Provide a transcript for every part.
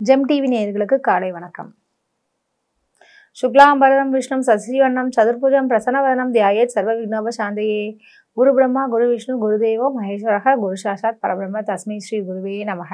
GeM TV நேயர்களுக்கு காலை வணக்கம் சுக்லாம்பரம் விஷ்ணு சசிவண்ணம் சதுர்புஜம் பிரசன்னவதனம் தியாயேத் சர்வ விக்னோப சாந்தையே குரு பிரம்மா குரு விஷ்ணு குருதேவோ மகேஸ்வரக குரு சாஷாத் பரபிரம்ம தஸ்மை ஸ்ரீ குருவே நமக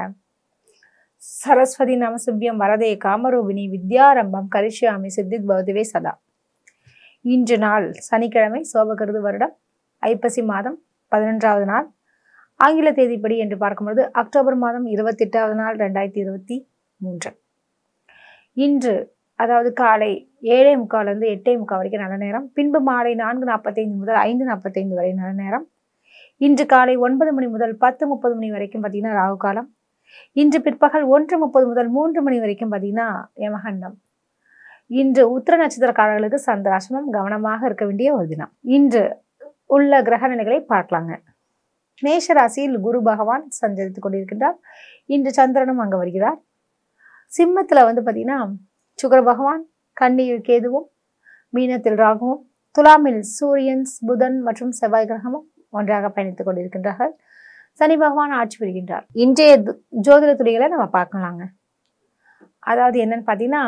சரஸ்வதி நமசுபியம் வரதே காமரூபிணி வித்யாரம்பம் கரிஷ்யாமி சித்தித் பவதிவே சதா இன்று நாள் சனிக்கிழமை சோபகிருது வருடம் ஐப்பசி மாதம் பதினொன்றாவது நாள் ஆங்கில தேதிப்படி என்று பார்க்கும்போது அக்டோபர் மாதம் இருபத்தெட்டாவது நாள் ரெண்டாயிரத்தி இருபத்தி மூன்று இன்று அதாவது காலை ஏழே முக்கால்லேருந்து எட்டே முக்கால் வரைக்கும் நல்ல நேரம் பின்பு மாலை நான்கு நாற்பத்தைந்து முதல் ஐந்து நாற்பத்தைந்து வரை நல்ல நேரம் இன்று காலை ஒன்பது மணி முதல் பத்து முப்பது மணி வரைக்கும் பார்த்தீங்கன்னா ராகு காலம் இன்று பிற்பகல் ஒன்று முப்பது முதல் மூன்று மணி வரைக்கும் பார்த்தீங்கன்னா யமகண்டம் இன்று உத்திர நட்சத்திரக்காரர்களுக்கு சந்திராசிரமம் கவனமாக இருக்க வேண்டிய ஒரு தினம் இன்று உள்ள கிரக நிலைகளை பார்க்கலாங்க மேஷ ராசியில் குரு பகவான் சஞ்சரித்துக் கொண்டிருக்கின்றார் இன்று சந்திரனும் அங்கே வருகிறார் சிம்மத்தில் வந்து பார்த்தீங்கன்னா சுக்கர பகவான் கன்னியில் கேதுவும் மீனத்தில் ராகுவும் துலாமில் சூரியன் புதன் மற்றும் செவ்வாய் கிரகமும் ஒன்றாக பயணித்துக் கொண்டிருக்கின்றார்கள் சனி பகவான் ஆட்சி பெறுகின்றார் இன்றைய து- ஜோதிட துறைகளை நம்ம பார்க்கலாங்க அதாவது என்னன்னு பார்த்தீங்கன்னா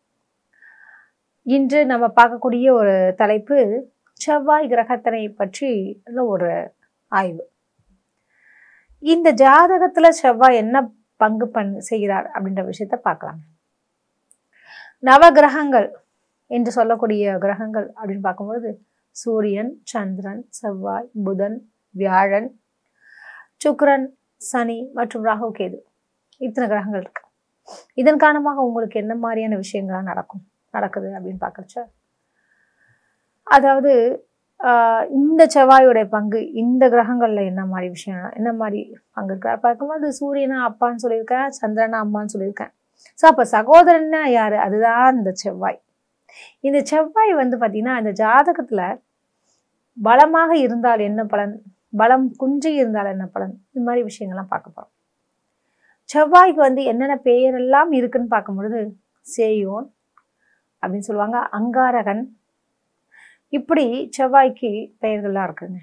இன்று நம்ம பார்க்கக்கூடிய ஒரு தலைப்பு செவ்வாய் கிரகத்தினை பற்றி ஒரு ஆய்வு இந்த ஜாதகத்துல செவ்வாய் என்ன பங்கு பண் செய்கிறார் அப்படின்ற விஷயத்த பார்க்கலாம் நவ கிரகங்கள் என்று சொல்லக்கூடிய கிரகங்கள் அப்படின்னு பார்க்கும்பொழுது சூரியன் சந்திரன் செவ்வாய் புதன் வியாழன் சுக்கிரன் சனி மற்றும் ராகு கேது இத்தனை கிரகங்கள் இருக்கு இதன் காரணமாக உங்களுக்கு என்ன மாதிரியான விஷயங்கள்லாம் நடக்கும் நடக்குது அப்படின்னு பார்க்கறச்ச அதாவது ஆஹ் இந்த செவ்வாயோடைய பங்கு இந்த கிரகங்கள்ல என்ன மாதிரி விஷயம் என்ன மாதிரி பங்கு இருக்கா பார்க்கும்போது சூரியனா அப்பான்னு சொல்லியிருக்கேன் சந்திரனா அம்மான்னு சொல்லியிருக்கேன் ஸோ அப்போ சகோதரன்னா யாரு அதுதான் இந்த செவ்வாய் இந்த செவ்வாய் வந்து பார்த்தீங்கன்னா இந்த ஜாதகத்துல பலமாக இருந்தால் என்ன பலன் பலம் குன்றி இருந்தால் என்ன பலன் இந்த மாதிரி விஷயங்கள்லாம் பார்க்க போறோம் செவ்வாய்க்கு வந்து என்னென்ன பெயரெல்லாம் இருக்குன்னு பார்க்கும்பொழுது சேயோன் அப்படின்னு சொல்லுவாங்க அங்காரகன் இப்படி செவ்வாய்க்கு பெயர்கள்லாம் இருக்குங்க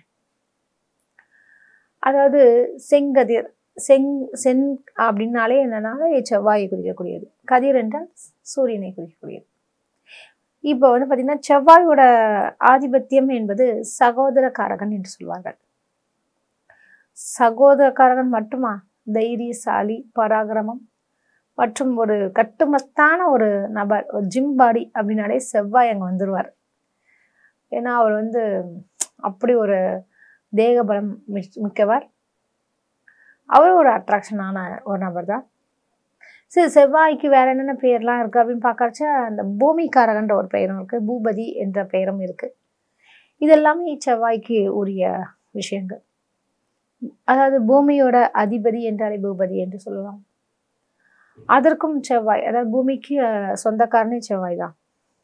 அதாவது செங்கதிர் செங் சென் அப்படின்னாலே என்னன்னாலே செவ்வாயை குறிக்கக்கூடியது கதிர் என்றால் சூரியனை குறிக்கக்கூடியது இப்போ வந்து பார்த்தீங்கன்னா செவ்வாயோட ஆதிபத்தியம் என்பது சகோதரக்காரகன் என்று சொல்வார்கள் சகோதரக்காரகன் மட்டுமா தைரியசாலி பராக்கிரமம் மற்றும் ஒரு கட்டுமஸ்தான ஒரு நபர் ஒரு ஜிம் பாடி அப்படின்னாலே செவ்வாய் அங்கே வந்துடுவார் ஏன்னா அவர் வந்து அப்படி ஒரு தேகபலம் மிக்- மிக்கவர் அவர் ஒரு அட்ராக்ஷனான ஒரு நபர் தான் சரி செவ்வாய்க்கு வேற என்னென்ன பெயர்லாம் இருக்கு அப்படின்னு பார்க்கறச்ச அந்த பூமிக்காரகன்ற ஒரு பெயரும் இருக்கு பூபதி என்ற பெயரும் இருக்கு இதெல்லாமே செவ்வாய்க்கு உரிய விஷயங்கள் அதாவது பூமியோட அதிபதி என்றாலே பூபதி என்று சொல்லலாம் அதற்கும் செவ்வாய் அதாவது பூமிக்கு அஹ், சொந்தக்காரனே செவ்வாய் தான்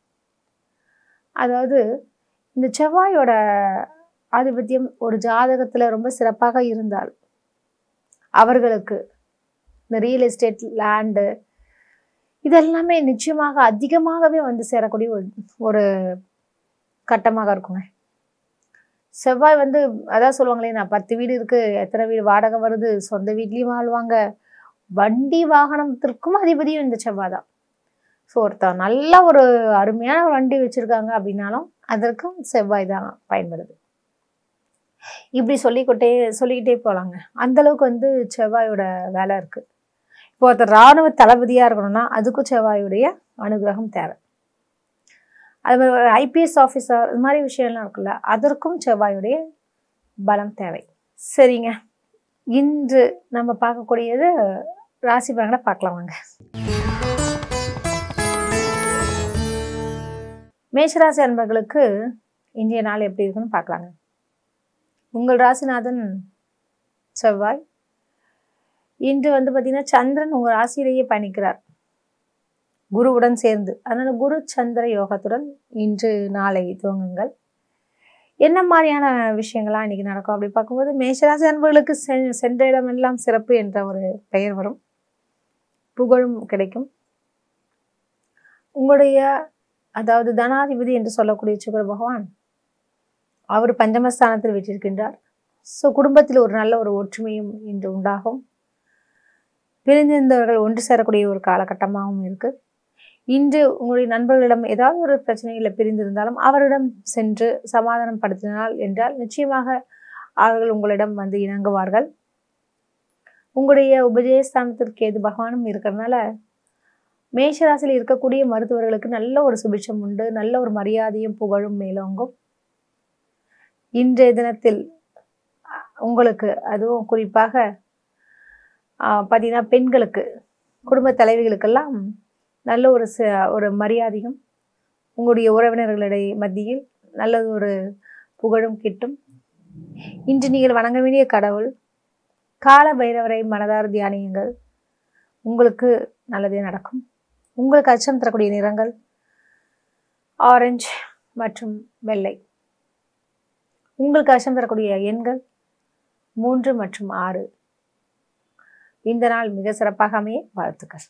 அதாவது இந்த செவ்வாயோட ஆதிபத்தியம் ஒரு ஜாதகத்துல ரொம்ப சிறப்பாக இருந்தால் அவர்களுக்கு இந்த ரியல் எஸ்டேட் லேண்டு இதெல்லாமே நிச்சயமாக அதிகமாகவே வந்து சேரக்கூடிய ஒரு ஒரு கட்டமாக இருக்குங்க செவ்வாய் வந்து அதான் சொல்லுவாங்களே நான் பத்து வீடு இருக்கு எத்தனை வீடு வாடகை வருது சொந்த வீட்லேயும் வாழ்வாங்க வண்டி வாகனத்திற்கும் அதிபதியும் இந்த செவ்வாய் தான் ஸோ ஒருத்தர் நல்ல ஒரு அருமையான வண்டி வச்சிருக்காங்க அப்படின்னாலும் அதற்கும் செவ்வாய் தான் பயன்படுது இப்படி சொல்லிக்கிட்டே சொல்லிக்கிட்டே போகலாங்க அந்த அளவுக்கு வந்து செவ்வாயோட வேலை இருக்கு இப்போ ஒருத்தர் ராணுவ தளபதியா இருக்கணும்னா அதுக்கும் செவ்வாயுடைய அனுகிரகம் தேவை அது மாதிரி ஒரு ஐபிஎஸ் ஆஃபீஸர் இது மாதிரி விஷயம்லாம் இருக்குல்ல அதற்கும் செவ்வாயுடைய பலம் தேவை சரிங்க இன்று நம்ம பார்க்கக்கூடியது ராசி பலன்களை பார்க்கலாம் வாங்க மேஷராசி அன்பர்களுக்கு இன்றைய நாள் எப்படி இருக்குன்னு பார்க்கலாங்க உங்கள் ராசிநாதன் செவ்வாய் இன்று வந்து பார்த்தீங்கன்னா சந்திரன் உங்கள் ராசியிலேயே பயணிக்கிறார் குருவுடன் சேர்ந்து அதனால குரு சந்திர யோகத்துடன் இன்று நாளை துவங்குங்கள் என்ன மாதிரியான விஷயங்கள்லாம் இன்னைக்கு நடக்கும் அப்படி பார்க்கும்போது மேஷராசி அன்பர்களுக்கு செ- சென்ற இடமெல்லாம் சிறப்பு என்ற ஒரு பெயர் வரும் புகழும் கிடைக்கும் உங்களுடைய அதாவது தனாதிபதி என்று சொல்லக்கூடிய சுக்கர பகவான் அவர் பஞ்சமஸ்தானத்தில் வீற்றிருக்கின்றார் ஸோ குடும்பத்தில் ஒரு நல்ல ஒரு ஒற்றுமையும் இன்று உண்டாகும் பிரிந்திருந்தவர்கள் ஒன்று சேரக்கூடிய ஒரு காலகட்டமாகவும் இருக்குது இன்று உங்களுடைய நண்பர்களிடம் ஏதாவது ஒரு பிரச்சனைகளை பிரிந்திருந்தாலும் அவரிடம் சென்று சமாதானம் படுத்தினால் என்றால் நிச்சயமாக அவர்கள் உங்களிடம் வந்து இணங்குவார்கள் உங்களுடைய உபஜயஸ்தானத்திற்கு எது பகவானும் இருக்கிறதுனால மேஷராசியில் இருக்கக்கூடிய மருத்துவர்களுக்கு நல்ல ஒரு சுபிட்சம் உண்டு நல்ல ஒரு மரியாதையும் புகழும் மேலோங்கும் இன்றைய தினத்தில் அஹ், உங்களுக்கு அதுவும் குறிப்பாக ஆஹ், பார்த்தீங்கன்னா பெண்களுக்கு குடும்ப தலைவிகளுக்கெல்லாம் நல்ல ஒரு ச- ஒரு மரியாதையும் உங்களுடைய உறவினர்களிடையே மத்தியில் நல்லது ஒரு புகழும் கிட்டும் இன்று நீங்கள் வணங்க வேண்டிய கடவுள் கால பைரவரை மனதார தியானியுங்கள் உங்களுக்கு நல்லதே நடக்கும் உங்களுக்கு அச்சம் தரக்கூடிய நிறங்கள் ஆரஞ்சு மற்றும் வெள்ளை உங்களுக்கு அச்சம் தரக்கூடிய எண்கள் மூன்று மற்றும் ஆறு இந்த நாள் மிக சிறப்பாக அமைய வாழ்த்துக்கள்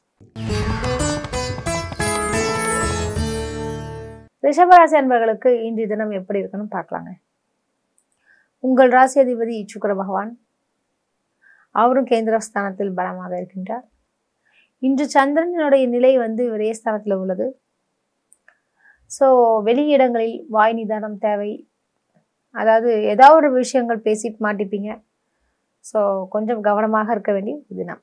ரிஷபராசி அன்பர்களுக்கு இன்றைய தினம் எப்படி இருக்குன்னு பார்க்கலாங்க உங்கள் ராசி அதிபதி சுக்கிர பகவான் அவரும் கேந்திர ஸ்தானத்தில் பலமாக இருக்கின்றார் இன்று சந்திரனுடைய நிலை வந்து விரயஸ்தானத்தில் உள்ளது ஸோ வெளியிடங்களில் வாய் நிதானம் தேவை அதாவது ஏதாவது ஒரு விஷயங்கள் பேசி மாட்டிப்பீங்க ஸோ கொஞ்சம் கவனமாக இருக்க வேண்டிய ஒரு தினம்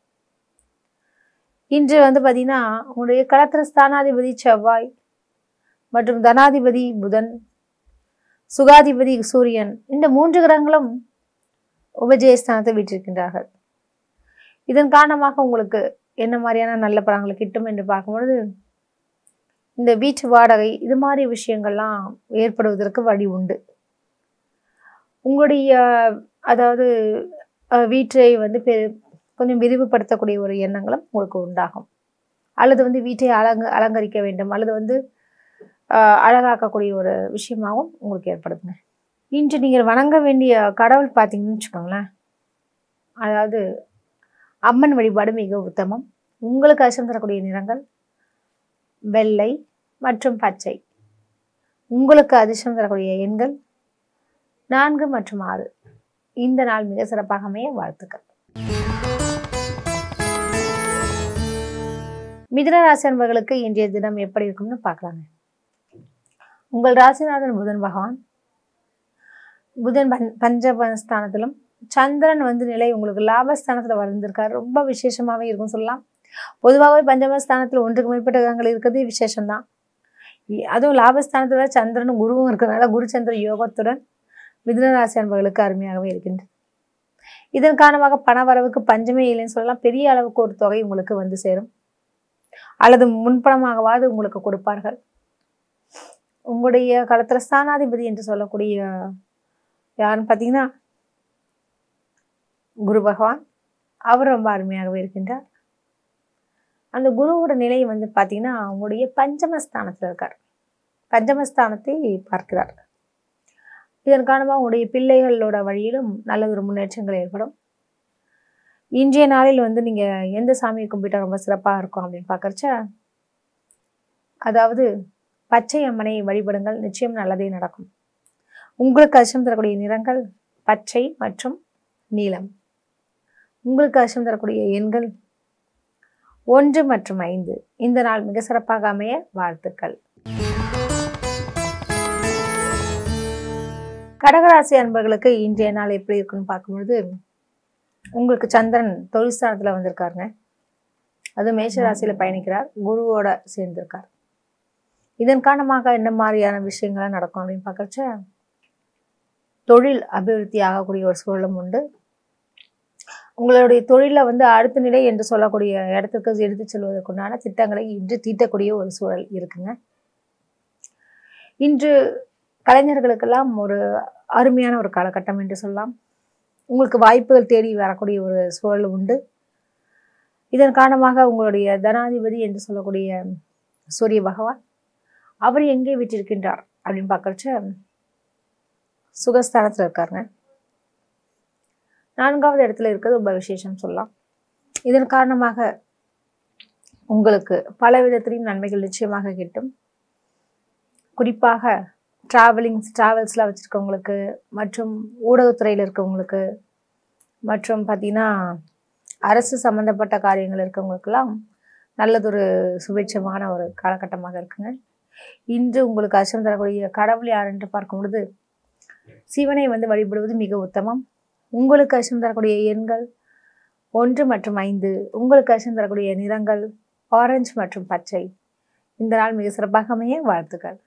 இன்று வந்து பார்த்தீங்கன்னா உங்களுடைய களத்திர ஸ்தானாதிபதி செவ்வாய் மற்றும் தனாதிபதி புதன் சுகாதிபதி சூரியன் இந்த மூன்று கிரகங்களும் உபஜயஸ்தானத்தை விட்டிருக்கின்றார்கள் இதன் காரணமாக உங்களுக்கு என்ன மாதிரியான நல்ல பலன்கள் கிட்டும் என்று பார்க்கும்பொழுது இந்த வீட்டு வாடகை இது மாதிரி விஷயங்கள்லாம் ஏற்படுவதற்கு வழி உண்டு உங்களுடைய அதாவது அஹ், வீட்டை வந்து பெ கொஞ்சம் விரிவுபடுத்தக்கூடிய ஒரு எண்ணங்களும் உங்களுக்கு உண்டாகும் அல்லது வந்து வீட்டை அலங்க அலங்கரிக்க வேண்டும் அல்லது வந்து ஆஹ் அழகாக்கக்கூடிய ஒரு விஷயமாகவும் உங்களுக்கு ஏற்படுதுங்க இன்று நீங்கள் வணங்க வேண்டிய கடவுள் பார்த்தீங்கன்னு வச்சுக்கோங்களேன் அதாவது அம்மன் வழிபாடு மிக உத்தமம் உங்களுக்கு அச்சம் தரக்கூடிய நிறங்கள் வெள்ளை மற்றும் பச்சை உங்களுக்கு அதிர்ஷ்டம் தரக்கூடிய எண்கள் நான்கு மற்றும் ஆறு இந்த நாள் மிக சிறப்பாக அமைய வாழ்த்துக்கள் மிதுன ராசி அன்பர்களுக்கு இன்றைய தினம் எப்படி இருக்கும்னு பார்க்கலாங்க உங்கள் ராசிநாதன் புதன் பகவான் புதன் பஞ் பஞ்சமஸ்தானத்திலும் சந்திரன் வந்து நிலை உங்களுக்கு லாபஸ்தானத்தில் வந்திருக்காரு ரொம்ப விசேஷமாகவே இருக்கும் சொல்லலாம் பொதுவாகவே பஞ்சமஸ்தானத்தில் ஒன்றுக்கு மேற்பட்ட கிரகங்கள் இருக்கிறது விசேஷம்தான் இ- அதுவும் லாபஸ்தானத்தில் சந்திரனும் குருவும் இருக்கிறதுனால குரு சந்திர யோகத்துடன் மிதுன ராசி அன்பர்களுக்கு அருமையாகவே இருக்கின்றது இதன் காரணமாக பணவரவுக்கு பஞ்சமே இல்லைன்னு சொல்லலாம் பெரிய அளவுக்கு ஒரு தொகை உங்களுக்கு வந்து சேரும் அல்லது முன்பணமாகவாது உங்களுக்கு கொடுப்பார்கள் உங்களுடைய களத்துல ஸ்தானாதிபதி என்று சொல்லக்கூடிய யாருன்னு பார்த்தீங்கன்னா குரு பகவான் அவர் ரொம்ப அருமையாகவே இருக்கின்றார் அந்த குருவோட நிலை வந்து பார்த்தீங்கன்னா உங்களுடைய பஞ்சமஸ்தானத்தில் இருக்கார் பஞ்சமஸ்தானத்தை பார்க்கிறார் இதன் காரணமாக உங்களுடைய பிள்ளைகளோட வழியிலும் நல்ல ஒரு முன்னேற்றங்கள் ஏற்படும் இன்றைய நாளில் வந்து நீங்கள் எந்த சாமியை கும்பிட்டா ரொம்ப சிறப்பாக இருக்கும் அப்படின்னு பார்க்கறச்ச அதாவது பச்சை அம்மனை வழிபடுங்கள் நிச்சயம் நல்லதே நடக்கும் உங்களுக்கு அச்சம் தரக்கூடிய நிறங்கள் பச்சை மற்றும் நீலம் உங்களுக்கு அச்சம் தரக்கூடிய எண்கள் ஒன்று மற்றும் ஐந்து இந்த நாள் மிக சிறப்பாக அமைய வாழ்த்துக்கள் கடகராசி அன்பர்களுக்கு இன்றைய நாள் எப்படி இருக்குன்னு பார்க்கும்பொழுது உங்களுக்கு சந்திரன் தொழிற்ஸ்தானத்தில் வந்திருக்காருங்க அது மேஷ ராசியில பயணிக்கிறார் குருவோட சேர்ந்திருக்கார் இதன் காரணமாக என்ன மாதிரியான விஷயங்கள்லாம் நடக்கும் அப்படின்னு பார்க்கறச்ச தொழில் அபிவிருத்தி ஆகக்கூடிய ஒரு சூழலும் உண்டு உங்களுடைய தொழிலை வந்து அடுத்த நிலை என்று சொல்லக்கூடிய இடத்துக்கு எடுத்து செல்வதற்குண்டான திட்டங்களை இன்று தீட்டக்கூடிய ஒரு சூழல் இருக்குங்க இன்று கலைஞர்களுக்கெல்லாம் ஒரு அருமையான ஒரு காலகட்டம் என்று சொல்லலாம் உங்களுக்கு வாய்ப்புகள் தேடி வரக்கூடிய ஒரு சூழல் உண்டு இதன் காரணமாக உங்களுடைய தனாதிபதி என்று சொல்லக்கூடிய சூரிய பகவான் அவர் எங்கே விட்டிருக்கின்றார் அப்படின்னு பார்க்கறச்ச சுகஸ்தானத்தில் இருக்காருங்க நான்காவது இடத்துல இருக்கிறது ரொம்ப விசேஷம் சொல்லலாம் இதன் காரணமாக உங்களுக்கு பல விதத்திலையும் நன்மைகள் நிச்சயமாக கிட்டும் குறிப்பாக ட்ராவலிங்ஸ் ட்ராவல்ஸ்லாம் வச்சுருக்கவங்களுக்கு மற்றும் ஊடகத்துறையில் இருக்கவங்களுக்கு மற்றும் பார்த்தீங்கன்னா அரசு சம்பந்தப்பட்ட காரியங்கள் இருக்கவங்களுக்கெல்லாம் நல்லதொரு சுபிட்சமான ஒரு காலகட்டமாக இருக்குங்க இன்று உங்களுக்கு அச்சம் தரக்கூடிய கடவுள் யார் என்று பார்க்கும் பொழுது சிவனை வந்து வழிபடுவது மிக உத்தமம் உங்களுக்கு அச்சம் தரக்கூடிய எண்கள் ஒன்று மற்றும் ஐந்து உங்களுக்கு அச்சம் தரக்கூடிய நிறங்கள் ஆரஞ்சு மற்றும் பச்சை இந்த நாள் மிக சிறப்பாக அமைய வாழ்த்துக்கள்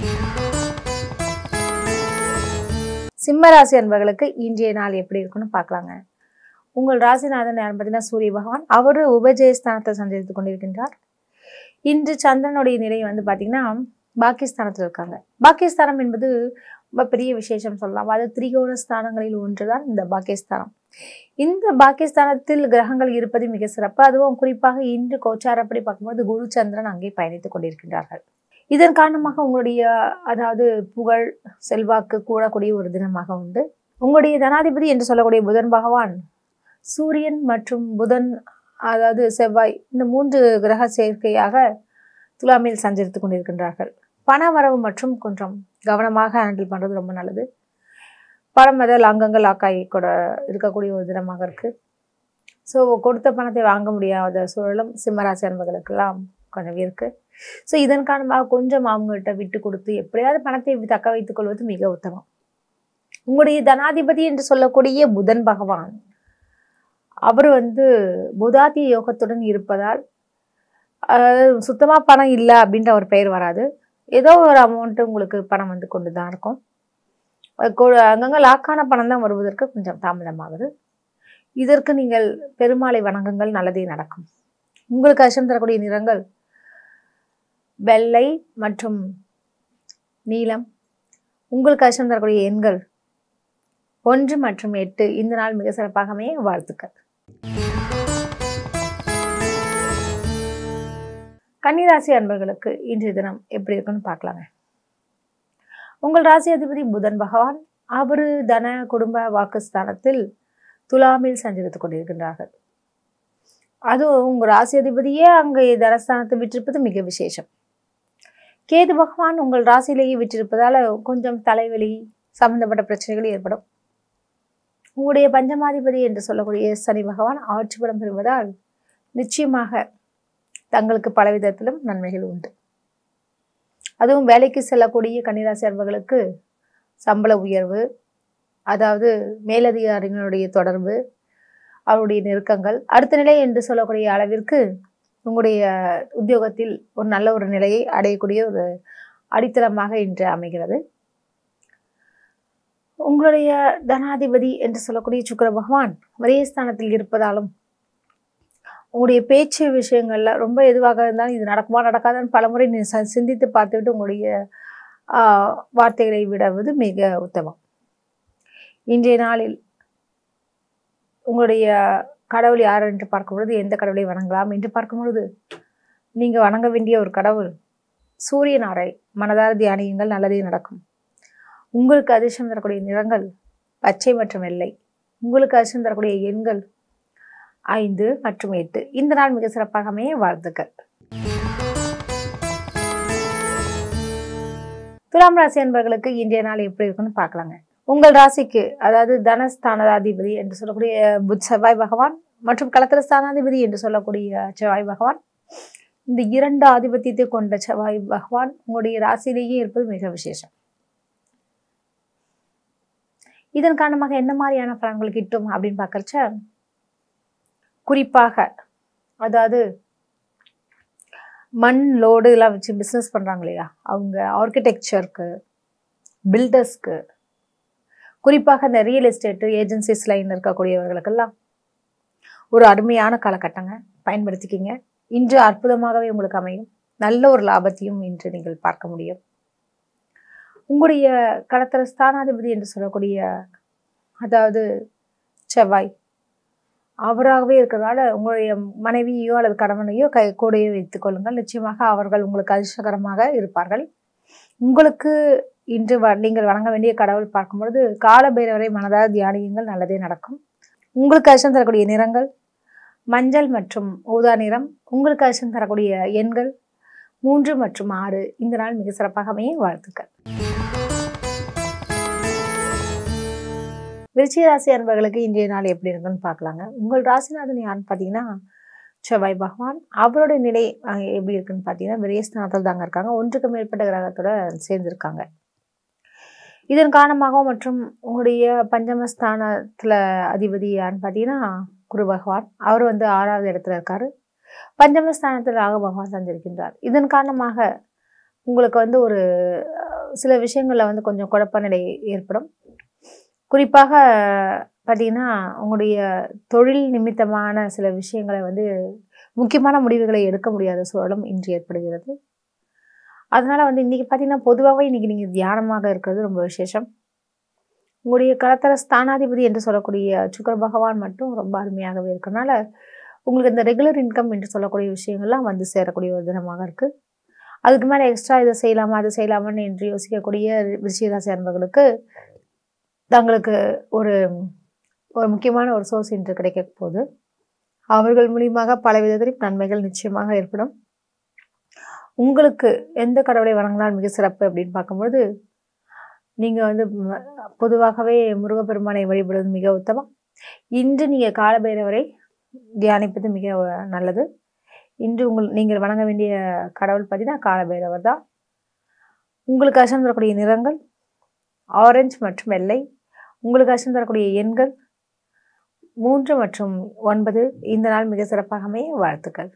சிம்ம ராசி அன்பர்களுக்கு இன்றைய நாள் எப்படி இருக்குன்னு பார்க்கலாங்க உங்கள் ராசிநாதன் யார் பார்த்தீங்கன்னா சூரிய பகவான் அவர் உபஜயஸ்தானத்தை சஞ்சரித்து கொண்டிருக்கின்றார் இன்று சந்திரனுடைய நிலை வந்து பார்த்தீங்கன்னா பாக்கியஸ்தானத்தில் இருக்காங்க பாக்கியஸ்தானம் என்பது ரொம்ப பெரிய விசேஷம் சொல்லலாம் அது திரிகோண ஸ்தானங்களில் ஒன்றுதான் இந்த பாக்கியஸ்தானம் இந்த பாக்கியஸ்தானத்தில் கிரகங்கள் இருப்பது மிக சிறப்பு அதுவும் குறிப்பாக இன்று கோச்சாரப்படி பார்க்கும்போது குரு சந்திரன் அங்கே பயணித்துக் கொண்டிருக்கின்றார்கள் இதன் காரணமாக உங்களுடைய அதாவது புகழ் செல்வாக்கு கூடக்கூடிய ஒரு தினமாக உண்டு உங்களுடைய தனாதிபதி என்று சொல்லக்கூடிய புதன் பகவான் சூரியன் மற்றும் புதன் அதாவது செவ்வாய் இந்த மூன்று கிரக சேர்க்கையாக துலாமில் சஞ்சரித்து கொண்டிருக்கின்றார்கள் பண வரவு மற்றும் கொஞ்சம் கவனமாக ஹேண்டில் பண்ணுறது ரொம்ப நல்லது பணம் அதில் அங்கங்கள் ஆக்காய் கூட இருக்கக்கூடிய ஒரு தினமாக இருக்குது ஸோ கொடுத்த பணத்தை வாங்க முடியாத சூழலும் சிம்மராசி அன்பர்களுக்கெல்லாம் கொஞ்சம் இருக்குது ஸோ இதன் காரணமாக கொஞ்சம் அவங்ககிட்ட விட்டு கொடுத்து எப்படியாவது பணத்தை தக்க வைத்துக் கொள்வது மிக உத்தமம் உங்களுடைய தனாதிபதி என்று சொல்லக்கூடிய புதன் பகவான் அவர் வந்து புதாதி யோகத்துடன் இருப்பதால் அதாவது சுத்தமாக பணம் இல்லை அப்படின்ற ஒரு பெயர் வராது ஏதோ ஒரு அமௌண்ட்டு உங்களுக்கு பணம் வந்து கொண்டு தான் இருக்கும் அது கொ- அங்கங்க லாக்கான பணம் தான் வருவதற்கு கொஞ்சம் தாமதமாகுது இதற்கு நீங்கள் பெருமாளை வணங்குங்கள் நல்லதே நடக்கும் உங்களுக்கு அச்சம் தரக்கூடிய நிறங்கள் வெள்ளை மற்றும் நீலம் உங்களுக்கு அச்சம் தரக்கூடிய எண்கள் ஒன்று மற்றும் எட்டு இந்த நாள் மிக சிறப்பாக அமைய வாழ்த்துக்கள் கன்னிராசி அன்பர்களுக்கு இன்றைய தினம் எப்படி இருக்குன்னு பார்க்கலாங்க உங்கள் ராசி அதிபதி புதன் பகவான் அவரு தன குடும்ப வாக்குஸ்தானத்தில் துலாமில் சஞ்சரித்துக் கொண்டிருக்கின்றார்கள் அதுவும் உங்க ராசி அதிபதியே அங்கே தனஸ்தானத்தை விட்டிருப்பது மிக விசேஷம் கேது பகவான் உங்கள் ராசியிலேயே விட்டிருப்பதால கொஞ்சம் தலைவலி சம்பந்தப்பட்ட பிரச்சனைகள் ஏற்படும் உங்களுடைய பஞ்சமாதிபதி என்று சொல்லக்கூடிய சனி பகவான் ஆட்சி பலம் பெறுவதால் நிச்சயமாக தங்களுக்கு பல விதத்திலும் நன்மைகள் உண்டு அதுவும் வேலைக்கு செல்லக்கூடிய கன்னிராசி அன்பர்களுக்கு சம்பள உயர்வு அதாவது மேலதிகாரிகளுடைய தொடர்பு அவருடைய நெருக்கங்கள் அடுத்த நிலை என்று சொல்லக்கூடிய அளவிற்கு உங்களுடைய உத்தியோகத்தில் ஒரு நல்ல ஒரு நிலையை அடையக்கூடிய ஒரு அடித்தளமாக இன்று அமைகிறது உங்களுடைய தனாதிபதி என்று சொல்லக்கூடிய சுக்கிர பகவான் விரயஸ்தானத்தில் இருப்பதாலும் உங்களுடைய பேச்சு விஷயங்கள்ல ரொம்ப எதுவாக இருந்தாலும் இது நடக்குமா நடக்காதான்னு பலமுறை நீ ச- சிந்தித்து பார்த்துவிட்டு உங்களுடைய ஆஹ், வார்த்தைகளை விடுவது மிக உத்தமம் இன்றைய நாளில் உங்களுடைய கடவுள் யார் என்று பார்க்கும் பொழுது எந்த கடவுளை வணங்கலாம் என்று பார்க்கும் பொழுது நீங்க வணங்க வேண்டிய ஒரு கடவுள் சூரியனாரை மனதார தியானியுங்கள் நல்லதே நடக்கும் உங்களுக்கு அதிர்ஷ்டம் தரக்கூடிய நிறங்கள் பச்சை மற்றும் வெள்ளை உங்களுக்கு அதிர்ஷ்டம் தரக்கூடிய எண்கள் ஐந்து மற்றும் எட்டு இந்த நாள் மிக சிறப்பாக அமைய வாழ்த்துக்கள் துலாம் ராசி என்பவர்களுக்கு இன்றைய நாள் எப்படி இருக்குன்னு பார்க்கலாங்க உங்கள் ராசிக்கு அதாவது தனஸ்தானாதிபதி என்று சொல்லக்கூடிய புத் செவ்வாய் பகவான் மற்றும் கலத்திரஸ்தானாதிபதி என்று சொல்லக்கூடிய செவ்வாய் பகவான் இந்த இரண்டு ஆதிபத்தியத்தை கொண்ட செவ்வாய் பகவான் உங்களுடைய ராசியிலேயே இருப்பது மிக விசேஷம் இதன் காரணமாக என்ன மாதிரியான பலன்கள் கிட்டும் அப்படின்னு பார்க்கறச்ச குறிப்பாக அதாவது மண் லோடு எல்லாம் வச்சு பிஸ்னஸ் பண்ணுறாங்க இல்லையா அவங்க ஆர்கிடெக்சருக்கு பில்டர்ஸ்க்கு குறிப்பாக இந்த ரியல் எஸ்டேட்டு ஏஜென்சிஸ் லைன் இருக்கக்கூடியவர்களுக்கெல்லாம் ஒரு அருமையான காலகட்டங்க பயன்படுத்திக்கிங்க இன்று அற்புதமாகவே உங்களுக்கு அமையும் நல்ல ஒரு லாபத்தையும் இன்று நீங்கள் பார்க்க முடியும் உங்களுடைய கடத்தர ஸ்தானாதிபதி என்று சொல்லக்கூடிய அதாவது செவ்வாய் அவராகவே இருக்கிறதால உங்களுடைய மனைவியோ அல்லது கணவனையோ கை கூடையோ வைத்துக் கொள்ளுங்கள் நிச்சயமாக அவர்கள் உங்களுக்கு அதிர்ஷ்டகரமாக இருப்பார்கள் உங்களுக்கு இன்று வ- நீங்கள் வணங்க வேண்டிய கடவுள் பார்க்கும் பொழுது கால பைரவரை மனதார தியானியுங்கள் நல்லதே நடக்கும் உங்களுக்கு அதிர்ஷ்டம் தரக்கூடிய நிறங்கள் மஞ்சள் மற்றும் ஊதா நிறம் உங்களுக்கு அதிர்ஷ்டம் தரக்கூடிய எண்கள் மூன்று மற்றும் ஆறு இந்த நாள் மிக சிறப்பாக அமைய வாழ்த்துக்கள் விருச்சிக ராசி அன்பர்களுக்கு இன்றைய நாள் எப்படி இருக்குன்னு பார்க்கலாங்க உங்கள் ராசிநாதன் யாருன்னு பார்த்தீங்கன்னா செவ்வாய் பகவான் அவருடைய நிலை அஹ், எப்படி இருக்குன்னு பார்த்தீங்கன்னா விரயஸ்தானத்தில் தாங்க இருக்காங்க ஒன்றுக்கு மேற்பட்ட கிரகத்தோட சேர்ந்திருக்காங்க இதன் காரணமாக மற்றும் உங்களுடைய பஞ்சமஸ்தானத்தில் அதிபதி யாருன்னு பார்த்தீங்கன்னா குரு பகவான் அவர் வந்து ஆறாவது இடத்துல இருக்காரு பஞ்சமஸ்தானத்தில் ராகு பகவான் சஞ்சரிக்கின்றார் இதன் காரணமாக உங்களுக்கு வந்து ஒரு அஹ், சில விஷயங்களில் வந்து கொஞ்சம் குழப்ப நிலை ஏற்படும் குறிப்பாக பார்த்தீங்கன்னா உங்களுடைய தொழில் நிமித்தமான சில விஷயங்களை வந்து முக்கியமான முடிவுகளை எடுக்க முடியாத சூழலும் இன்று ஏற்படுகிறது அதனால வந்து இன்னைக்கு பார்த்தீங்கன்னா பொதுவாகவே இன்னைக்கு நீங்கள் தியானமாக இருக்கிறது ரொம்ப விசேஷம் உங்களுடைய கலத்தர ஸ்தானாதிபதி என்று சொல்லக்கூடிய சுக்கர பகவான் மட்டும் ரொம்ப அருமையாகவே இருக்கனால உங்களுக்கு இந்த ரெகுலர் இன்கம் என்று சொல்லக்கூடிய விஷயங்கள்லாம் வந்து சேரக்கூடிய ஒரு தினமாக இருக்கு அதுக்கு மேலே எக்ஸ்ட்ரா இதை செய்யலாமா அதை செய்யலாமான்னு என்று யோசிக்கக்கூடிய விருச்சிகராசி அன்பர்களுக்கு தங்களுக்கு ஒரு ஒரு முக்கியமான ஒரு சோர்ஸ் இன்று கிடைக்க போகுது அவர்கள் மூலியமாக பல விதத்திலும் நன்மைகள் நிச்சயமாக ஏற்படும் உங்களுக்கு எந்த கடவுளை வணங்கினால் மிக சிறப்பு அப்படின்னு பார்க்கும்போது நீங்கள் வந்து ம- பொதுவாகவே முருகப்பெருமானை வழிபடுவது மிக உத்தமம் இன்று நீங்கள் காலபைரவரை தியானிப்பது மிக அஹ், நல்லது இன்று உங்கள் நீங்கள் வணங்க வேண்டிய கடவுள் பார்த்தீங்கன்னா காலபைரவர் தான் உங்களுக்கு அசம் தரக்கூடிய நிறங்கள் ஆரஞ்சு மற்றும் வெள்ளை உங்களுக்கு அசம் தரக்கூடிய எண்கள் மூன்று மற்றும் ஒன்பது இந்த நாள் மிக சிறப்பாக அமைய வாழ்த்துக்கள்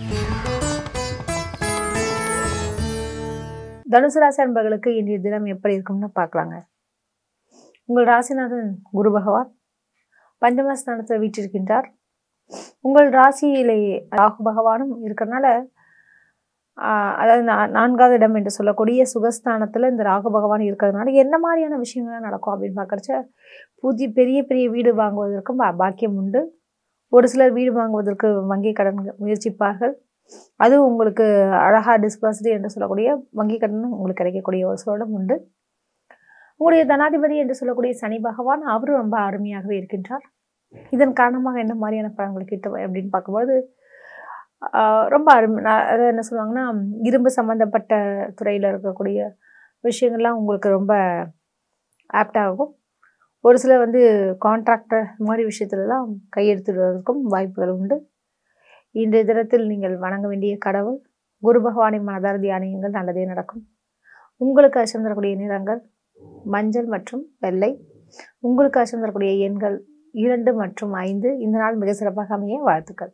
தனுசு ராசி அன்பர்களுக்கு இன்றைய தினம் எப்படி இருக்கும்னு பார்க்கலாங்க உங்கள் ராசிநாதன் குரு பகவான் பஞ்சமஸ்தானத்தில் வீற்றிருக்கின்றார் உங்கள் ராசியிலே ராகு பகவானும் இருக்கிறனால ஆஹ், அதாவது நா- நான்காவது இடம் என்று சொல்லக்கூடிய சுகஸ்தானத்தில் இந்த ராகு பகவான் இருக்கிறதுனால என்ன மாதிரியான விஷயங்கள்லாம் நடக்கும் அப்படின்னு பார்க்கறச்ச புதிய பெரிய பெரிய வீடு வாங்குவதற்கும் பா- பாக்கியம் உண்டு ஒரு சிலர் வீடு வாங்குவதற்கு வங்கி கடன் முயற்சிப்பார்கள் அது உங்களுக்கு அழகா டிஸ்பர்ஸ்டு என்று சொல்லக்கூடிய வங்கி கடனும் உங்களுக்கு கிடைக்கக்கூடிய ஒரு சூழலும் உண்டு உங்களுடைய தனாதிபதி என்று சொல்லக்கூடிய சனி பகவான் அவரும் ரொம்ப அருமையாகவே இருக்கின்றார் இதன் காரணமாக என்ன மாதிரியான பலன்கள் கிட்ட அப்படின்னு பார்க்கும்போது ஆஹ் ரொம்ப அருமை நான் அதாவது என்ன சொல்லுவாங்கன்னா இரும்பு சம்மந்தப்பட்ட துறையில் இருக்கக்கூடிய விஷயங்கள்லாம் உங்களுக்கு ரொம்ப ஆப்டாகும் ஒரு சிலர் வந்து கான்ட்ராக்டர் இந்த மாதிரி விஷயத்துலலாம் கையெழுத்திடுவதற்கும் வாய்ப்புகள் உண்டு இன்றைய தினத்தில் நீங்கள் வணங்க வேண்டிய கடவுள் குரு பகவானை மனதார தியானியுங்கள் நல்லதே நடக்கும் உங்களுக்கு அச்சம் தரக்கூடிய நிறங்கள் மஞ்சள் மற்றும் வெள்ளை உங்களுக்கு அச்சம் தரக்கூடிய எண்கள் இரண்டு மற்றும் ஐந்து இந்த நாள் மிக சிறப்பாக அமைய வாழ்த்துக்கள்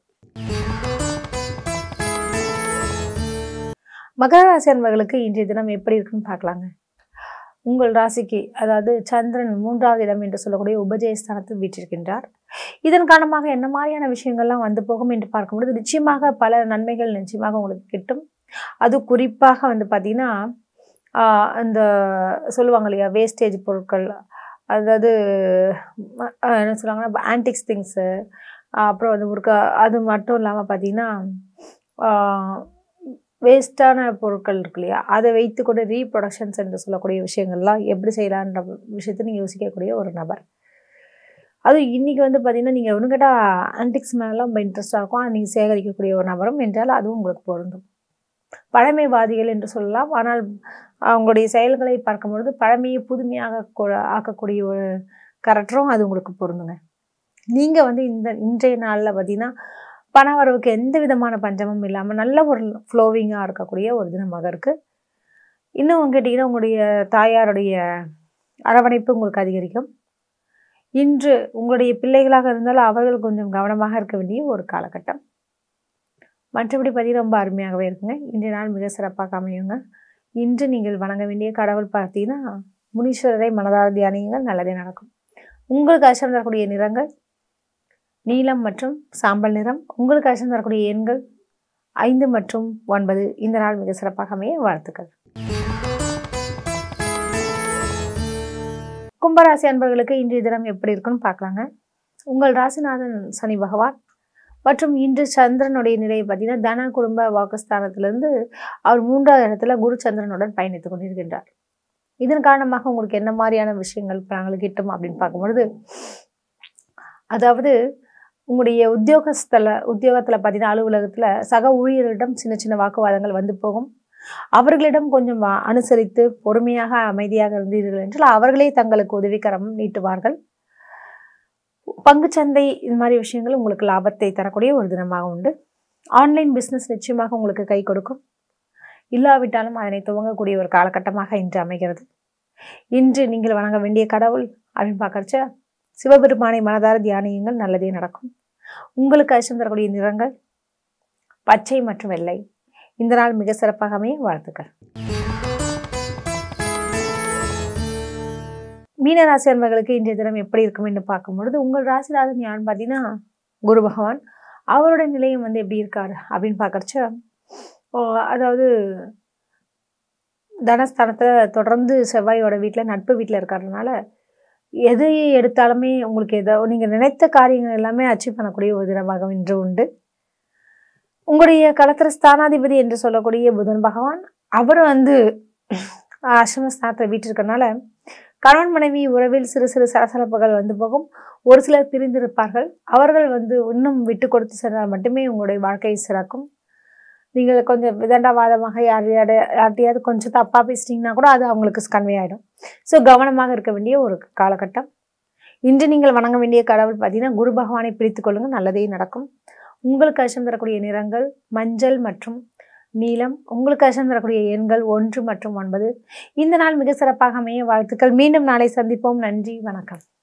மகர ராசி அன்பர்களுக்கு இன்றைய தினம் எப்படி இருக்குன்னு பார்க்கலாங்க உங்கள் ராசிக்கு அதாவது சந்திரன் மூன்றாவது இடம் என்று சொல்லக்கூடிய உபஜயஸ்தானத்தில் வீற்றிருக்கின்றார் இதன் காரணமாக என்ன மாதிரியான விஷயங்கள்லாம் வந்து போகும் என்று பார்க்கும்பொழுது நிச்சயமாக பல நன்மைகள் நிச்சயமாக உங்களுக்கு கிட்டும் அது குறிப்பாக வந்து பார்த்தீங்கன்னா ஆஹ் அந்த சொல்லுவாங்க இல்லையா வேஸ்டேஜ் பொருட்கள் அதாவது ம- ஆஹ் என்ன சொல்லுவாங்கன்னா ஆன்டிக்ஸ் திங்ஸு அப்புறம் வந்து ஒரு க- அது மட்டும் இல்லாமல் பார்த்தீங்கன்னா வேஸ்ட்டான பொருட்கள் இருக்கு இல்லையா அதை வைத்து கூட ரீப்ரொடக்ஷன்ஸ் என்று சொல்லக்கூடிய விஷயங்கள்லாம் எப்படி செய்யலான்ற விஷயத்தை நீங்கள் யோசிக்கக்கூடிய ஒரு நபர் அதுவும் இன்னைக்கு வந்து பார்த்தீங்கன்னா நீங்கள் ஒன்று கேட்டால் ஆன்டிக்ஸ் மேலாம் ரொம்ப இன்ட்ரெஸ்டாக இருக்கும் அது நீங்கள் சேகரிக்கக்கூடிய ஒரு நபரும் என்றால் அதுவும் உங்களுக்கு பொருந்தும் பழமைவாதிகள் என்று சொல்லலாம் ஆனால் அவங்களுடைய செயல்களை பார்க்கும்பொழுது பழமையை புதுமையாக கொ- ஆக்கக்கூடிய ஒரு கரெக்டரும் அது உங்களுக்கு பொருந்துங்க நீங்கள் வந்து இந்த இன்றைய நாளில் பார்த்தீங்கன்னா பண வரவுக்கு எந்த விதமான பஞ்சமும் இல்லாமல் நல்ல ஒரு ஃப்ளோவிங்காக இருக்கக்கூடிய ஒரு தினமாக இருக்குது இன்னும் கேட்டிங்கன்னா உங்களுடைய தாயாருடைய அரவணைப்பு உங்களுக்கு அதிகரிக்கும் இன்று உங்களுடைய பிள்ளைகளாக இருந்தாலும் அவர்கள் கொஞ்சம் கவனமாக இருக்க வேண்டிய ஒரு காலகட்டம் மற்றபடி பார்த்தீங்கன்னா ரொம்ப அருமையாகவே இருக்குங்க இன்றைய நாள் மிக சிறப்பாக அமையுங்க இன்று நீங்கள் வணங்க வேண்டிய கடவுள் பார்த்தீங்கன்னா முனீஸ்வரரை மனதார தியானியுங்கள் நல்லதே நடக்கும் உங்களுக்கு அச்சம் தரக்கூடிய நிறங்கள் நீலம் மற்றும் சாம்பல் நிறம் உங்களுக்கு அச்சம் தரக்கூடிய எண்கள் ஐந்து மற்றும் ஒன்பது இந்த நாள் மிக சிறப்பாக அமைய வாழ்த்துக்கள் கும்பராசி அன்பர்களுக்கு இன்றைய தினம் எப்படி இருக்குன்னு பார்க்கலாங்க உங்கள் ராசிநாதன் சனி பகவான் மற்றும் இன்று சந்திரனுடைய நிலையை பார்த்தீங்கன்னா தன குடும்ப வாக்குஸ்தானத்திலிருந்து அவர் மூன்றாவது இடத்துல குரு சந்திரனுடன் பயணித்துக் கொண்டிருக்கின்றார் இதன் காரணமாக உங்களுக்கு என்ன மாதிரியான விஷயங்கள் பலன்கள் கிட்டும் அப்படின்னு பார்க்கும்பொழுது அதாவது உங்களுடைய உத்தியோகஸ்தல உத்தியோகத்தில் பார்த்தீங்கன்னா அலுவலகத்தில் சக ஊழியர்களிடம் சின்ன சின்ன வாக்குவாதங்கள் வந்து போகும் அவர்களிடம் கொஞ்சம் வா- அனுசரித்து பொறுமையாக அமைதியாக இருந்தீர்கள் என்றால் அவர்களே தங்களுக்கு உதவிக்கரம் நீட்டுவார்கள் பங்குச்சந்தை இது மாதிரி விஷயங்கள் உங்களுக்கு லாபத்தை தரக்கூடிய ஒரு தினமாக உண்டு ஆன்லைன் பிஸ்னஸ் நிச்சயமாக உங்களுக்கு கை கொடுக்கும் இல்லாவிட்டாலும் அதனை துவங்கக்கூடிய ஒரு காலகட்டமாக இன்று அமைகிறது இன்று நீங்கள் வணங்க வேண்டிய கடவுள் அப்படின்னு பார்க்கறச்ச சிவபெருமானை மனதார தியானியுங்கள் நல்லதே நடக்கும் உங்களுக்கு அச்சம் தரக்கூடிய நிறங்கள் பச்சை மற்றும் வெள்ளை இந்த நாள் மிக சிறப்பாக அமைய வாழ்த்துக்கள் மீன ராசி அன்பர்களுக்கு இன்றைய தினம் எப்படி இருக்கும் என்று பார்க்கும் பொழுது உங்கள் ராசிநாதன் யாருன்னு பார்த்தீங்கன்னா குரு பகவான் அவரோட நிலையம் வந்து எப்படி இருக்காரு அப்படின்னு பார்க்கறச்ச ஓ, அதாவது தனஸ்தானத்தில் தொடர்ந்து செவ்வாயோட வீட்டில் நட்பு வீட்டில் இருக்கிறதுனால எது எடுத்தாலுமே உங்களுக்கு எதோ நீங்கள் நினைத்த காரியங்கள் எல்லாமே அச்சீவ் பண்ணக்கூடிய ஒரு தினமாக இன்று உண்டு உங்களுடைய களத்திர ஸ்தானாதிபதி என்று சொல்லக்கூடிய புதன் பகவான் அவர் வந்து அஷ்டமஸ்தானத்தில் வீட்டிருக்கனால கணவன் மனைவி உறவில் சிறு சிறு சலசலப்புகள் வந்து போகும் ஒரு சிலர் பிரிந்திருப்பார்கள் அவர்கள் வந்து இன்னும் விட்டு கொடுத்து சென்றால் மட்டுமே உங்களுடைய வாழ்க்கை சிறக்கும் நீங்கள் கொஞ்சம் விதண்டாவாதமாக யார் யார் யார்ட்டையாவது கொஞ்சம் தப்பாக பேசிட்டீங்கன்னா கூட அது அவங்களுக்கு கன்வே ஆகிடும் ஸோ கவனமாக இருக்க வேண்டிய ஒரு காலகட்டம் இன்று நீங்கள் வணங்க வேண்டிய கடவுள் பார்த்தீங்கன்னா குரு பகவானை பிடித்து கொள்ளுங்கள் நல்லதே நடக்கும் உங்களுக்கு அச்சம் தரக்கூடிய நிறங்கள் மஞ்சள் மற்றும் நீலம் உங்களுக்கு அச்சம் தரக்கூடிய எண்கள் ஒன்று மற்றும் ஒன்பது இந்த நாள் மிக சிறப்பாக அமைய வாழ்த்துக்கள் மீண்டும் நாளை சந்திப்போம் நன்றி வணக்கம்